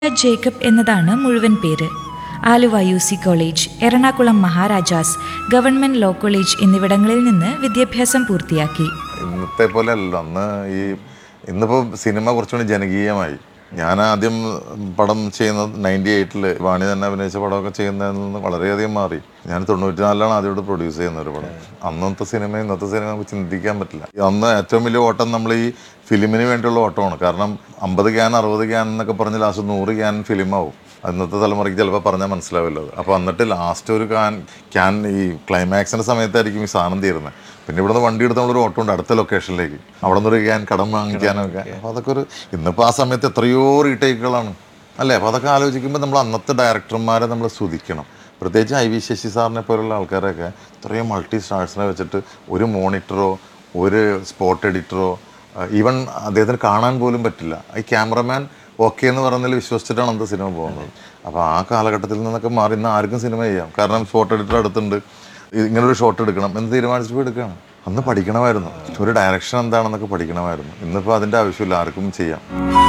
Jacob എന്നതാണ് മുഴുവൻ പേര് Aluva U C college Ernakulam Maharajas government law college എന്നിവിടങ്ങളിൽ നിന്ന് വിദ്യാഭ്യാസം പൂർത്തിയാക്കി ഇന്നത്തെ പോലെ അല്ലല്ലോ അന്ന് ഈ ഇന്നിപ്പോൾ സിനിമ കുറച്ചുകൂടി ജനകീയമായി ഞാൻ ആദ്യം പടം ചെയ്യുന്നത് നയൻറ്റി എയ്റ്റിൽ വാണി തന്നെ അഭിനയിച്ച പടമൊക്കെ ചെയ്യുന്നതിൽ നിന്ന് വളരെയധികം മാറി ഞാൻ തൊണ്ണൂറ്റിനാലിലാണ് ആദ്യമായിട്ട് പ്രൊഡ്യൂസ് ചെയ്യുന്ന ഒരു പടം അന്നത്തെ സിനിമ ഇന്നത്തെ സിനിമ നമുക്ക് ചിന്തിക്കാൻ പറ്റില്ല അന്ന് ഏറ്റവും വലിയ ഓട്ടം നമ്മൾ ഈ ഫിലിമിന് വേണ്ടിയുള്ള ഓട്ടമാണ് കാരണം അമ്പത് ക്യാൻ അറുപത് ക്യാൻ എന്നൊക്കെ പറഞ്ഞ് ലാസ്റ്റ് നൂറ് ക്യാൻ ഫിലിമാവും ഇന്നത്തെ തലമുറയ്ക്ക് ചിലപ്പോൾ പറഞ്ഞാൽ മനസ്സിലാവില്ല അത് അപ്പോൾ എന്നിട്ട് ലാസ്റ്റ് ഒരു ക്യാൻ ക്യാൻ ഈ ക്ലൈമാക്സിൻ്റെ സമയത്തായിരിക്കും ഈ സാധനം തീരുന്നത് പിന്നെ ഇവിടുന്ന് വണ്ടി എടുത്ത് നമ്മളൊരു ഓട്ടോ ഉണ്ട് അടുത്ത ലൊക്കേഷനിലേക്ക് അവിടെ നിന്ന് ഒരു ക്യാൻ കടം വാങ്ങിക്കാനൊക്കെ അപ്പോൾ അതൊക്കെ ഒരു ഇന്നിപ്പോൾ ആ സമയത്ത് എത്രയോ റീടേക്കുകളാണ് അല്ലേ അപ്പോൾ അതൊക്കെ ആലോചിക്കുമ്പോൾ നമ്മൾ അന്നത്തെ ഡയറക്ടർമാരെ നമ്മൾ സ്തുതിക്കണം പ്രത്യേകിച്ച് ഐ വി ശശി സാറിനെ പോലുള്ള ആൾക്കാരൊക്കെ ഇത്രയും മൾട്ടി സ്റ്റാർസിനെ വെച്ചിട്ട് ഒരു മോണിറ്ററോ ഒരു സ്പോട്ട് എഡിറ്ററോ ഈവൻ അദ്ദേഹത്തിന് കാണാൻ പോലും പറ്റില്ല ഈ ക്യാമറമാൻ ഓക്കെ എന്ന് പറഞ്ഞതിൽ വിശ്വസിച്ചിട്ടാണ് അന്ത സിനിമ പോകുന്നത് അപ്പോൾ ആ കാലഘട്ടത്തിൽ നിന്നൊക്കെ മാറി ഇന്ന് ആർക്കും സിനിമ ചെയ്യാം കാരണം ഫോട്ടോ എഡിറ്റർ അടുത്തുണ്ട് ഇങ്ങനെ ഒരു ഷോട്ട് എടുക്കണം എന്ന് തീരുമാനിച്ചപ്പോൾ എടുക്കുകയാണ് അന്ന് പഠിക്കണമായിരുന്നു ഒരു ഡയറക്ഷൻ എന്താണെന്നൊക്കെ പഠിക്കണമായിരുന്നു ഇന്നിപ്പോൾ അതിൻ്റെ ആവശ്യമില്ല ആർക്കും ചെയ്യാം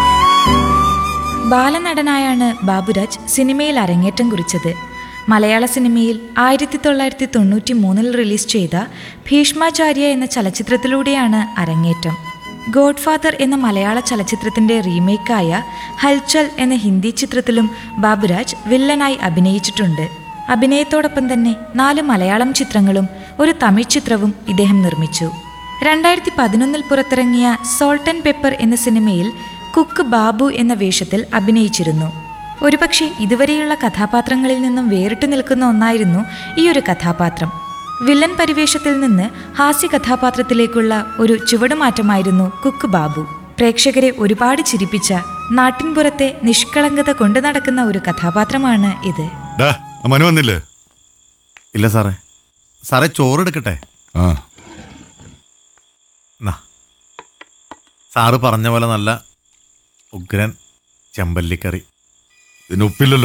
ബാലനടനായാണ് ബാബുരാജ് സിനിമയിൽ അരങ്ങേറ്റം കുറിച്ചത് മലയാള സിനിമയിൽ ആയിരത്തി തൊള്ളായിരത്തി തൊണ്ണൂറ്റി മൂന്നിൽ റിലീസ് ചെയ്ത ഭീഷ്മാചാര്യ എന്ന ചലച്ചിത്രത്തിലൂടെയാണ് അരങ്ങേറ്റം ഗോഡ്ഫാദർ എന്ന മലയാള ചലച്ചിത്രത്തിന്റെ റീമേക്കായ ഹൽചൽ എന്ന ഹിന്ദി ചിത്രത്തിലും ബാബുരാജ് വില്ലനായി അഭിനയിച്ചിട്ടുണ്ട് അഭിനയത്തോടൊപ്പം തന്നെ നാല് മലയാളം ചിത്രങ്ങളും ഒരു തമിഴ് ചിത്രവും ഇദ്ദേഹം നിർമ്മിച്ചു രണ്ടായിരത്തി പതിനൊന്നിൽ പുറത്തിറങ്ങിയ സോൾട്ട് ആൻഡ് പെപ്പർ എന്ന സിനിമയിൽ കുക്ക് ബാബു എന്ന വേഷത്തിൽ അഭിനയിച്ചിരുന്നു ഒരുപക്ഷെ ഇതുവരെയുള്ള കഥാപാത്രങ്ങളിൽ നിന്നും വേറിട്ടു നിൽക്കുന്ന ഒന്നായിരുന്നു ഈ ഒരു കഥാപാത്രം വില്ലൻ പരിവേഷത്തിൽ നിന്ന് ഹാസ്യ കഥാപാത്രത്തിലേക്കുള്ള ഒരു ചുവടുമാറ്റമായിരുന്നു കുക്ക് ബാബു പ്രേക്ഷകരെ ഒരുപാട് ചിരിപ്പിച്ച നാട്ടിൻപുറത്തെ നിഷ്കളങ്കത കൊണ്ടു നടക്കുന്ന ഒരു കഥാപാത്രമാണ് ഇത് ഡാ ആ മനു വന്നില്ലേ ഇല്ല സാറേ സാറേ ചോറെടുക്കട്ടെ ആ നാ. സാറ് പറഞ്ഞ പോലെ നല്ല ഉഗ്രൻ ചെമ്പല്ലിക്കറി ഇതിന് ഉപ്പില്ലല്ലോ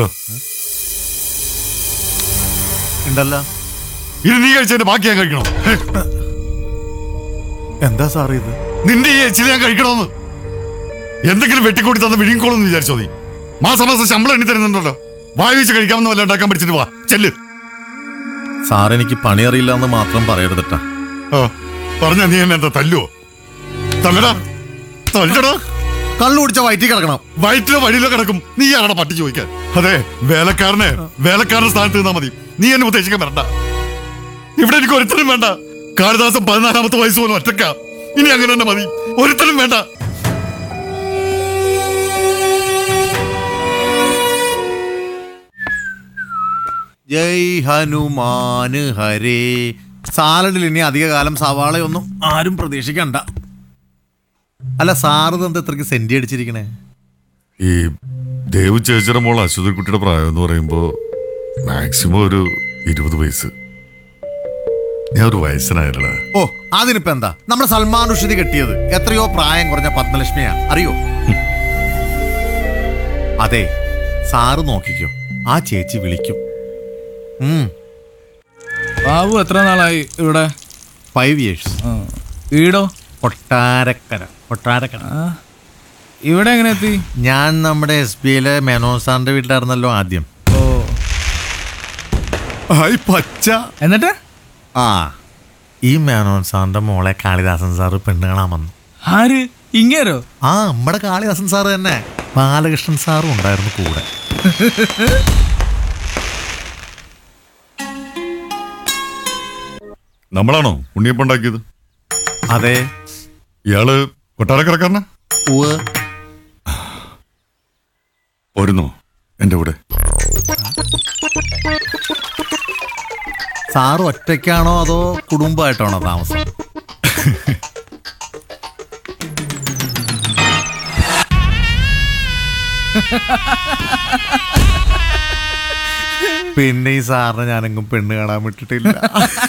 ഉണ്ടല്ലോ ഇത് നീ കഴിച്ചതിന്റെ ബാക്കി ഞാൻ കഴിക്കണം ഹേ, എന്താ സാറ് ഇത് നിന്റെ ഈ എച്ചിൽ ഞാൻ കഴിക്കണമെന്ന് എന്തെങ്കിലും വെട്ടിക്കൂടി തന്ന് വിഴുങ്ങിക്കോളെന്ന് വിചാരിച്ചോ നീ മാസം മാസം ശമ്പളം എണ്ണി തരുന്നുണ്ടല്ലോ വായ വീച്ച് കഴിക്കാമെന്ന് വല്ല ഉണ്ടാക്കാൻ പഠിച്ചിട്ട് വാ ചെല്ല് സാർ എനിക്ക് പണി അറിയില്ല എന്ന് മാത്രം പറയരുതട്ടാ ആ പറഞ്ഞ നീ എന്നെ എന്താ തല്ലുവോ തല്ലടാ തല്ലടാ കള്ളു കുടിച്ച വയറ്റി കിടക്കണം വയറ്റിലോ വഴിയിലോ കിടക്കും നീ ആരാടാ പട്ടി ചോദിക്കാൻ അതെ വേലക്കാരനെ വേലക്കാരന്റെ സ്ഥാനത്ത് നിന്നാ മതി നീ എന്നെ ഉദ്ദേശിക്കാൻ വരണ്ട ഇവിടെ എനിക്ക് ഒരുത്തരും വേണ്ട കാളിദാസം പതിനാലാമത്തെ വയസ്സ് പോലും ഒറ്റക്ക ഇനി അങ്ങനെ തന്നെ മതി ഒരുത്തരും വേണ്ട ജയ് ഹനുമാന് ഹരേ സാലഡിൽ ഇനി അധികകാലം സവാളയൊന്നും ആരും പ്രതീക്ഷിക്കണ്ട അല്ല സാറ് എന്താ ഇത്രയ്ക്ക് സെന്റി അടിച്ചിരിക്കണേ ഈ ദേവ് ചേച്ചിയുടെ മോൾ അശ്വതി കുട്ടിയുടെ പ്രായം എന്ന് പറയുമ്പോ മാക്സിമം ഒരു ഇരുപത് വയസ്സ് ഞാൻ ഒരു വയസ്സനായല്ലടാ ഓ അതിനിപ്പോ എന്താ നമ്മുടെ സൽമാൻ റുഷദി കെട്ടിയത് എത്രയോ പ്രായം കുറഞ്ഞ പത്മലക്ഷ്മിയാ അറിയോ അതെ സാറ് നോക്കിക്കോ ആ ചേച്ചി വിളിക്കും ഉം ബാബു എത്ര നാളായി ഇവിടെ ഫൈവ് ഇയേഴ്സ് ആ. വീടോ കൊട്ടാരക്കര കൊട്ടാരക്കര ആ. ഇവിടെ എങ്ങനെ എത്തി ഞാൻ നമ്മുടെ എസ് ബി ഐയിലെ മേനോൻ സാറിന്റെ വീട്ടിലായിരുന്നല്ലോ ആദ്യം ഓ ഹായ് പച്ച എന്നിട്ട് ആ ഈ മേനോൻ സാറിന്റെ മോളെ കാളിദാസൻ സാറ് പെണ്ണ് കാണാൻ വന്നു ആര് ഇങ്ങേരോ ആ നമ്മുടെ കാളിദാസൻ സാറ് തന്നെ ബാലകൃഷ്ണൻ സാറും ഉണ്ടായിരുന്നു കൂടെ നമ്മളാണോ ഉണ്ണിയപ്പം ഉണ്ടാക്കിയത് അതെ ഇയാള് കൊട്ടാരക്കരക്കാരനാ ഉവ് പോരുന്നോ എന്റെ കൂടെ സാറ് ഒറ്റയ്ക്കാണോ അതോ കുടുംബമായിട്ടാണോ താമസം പിന്നെ ഈ സാറിനെ ഞാനെങ്കും പെണ്ണ് കാണാൻ വിട്ടിട്ടില്ല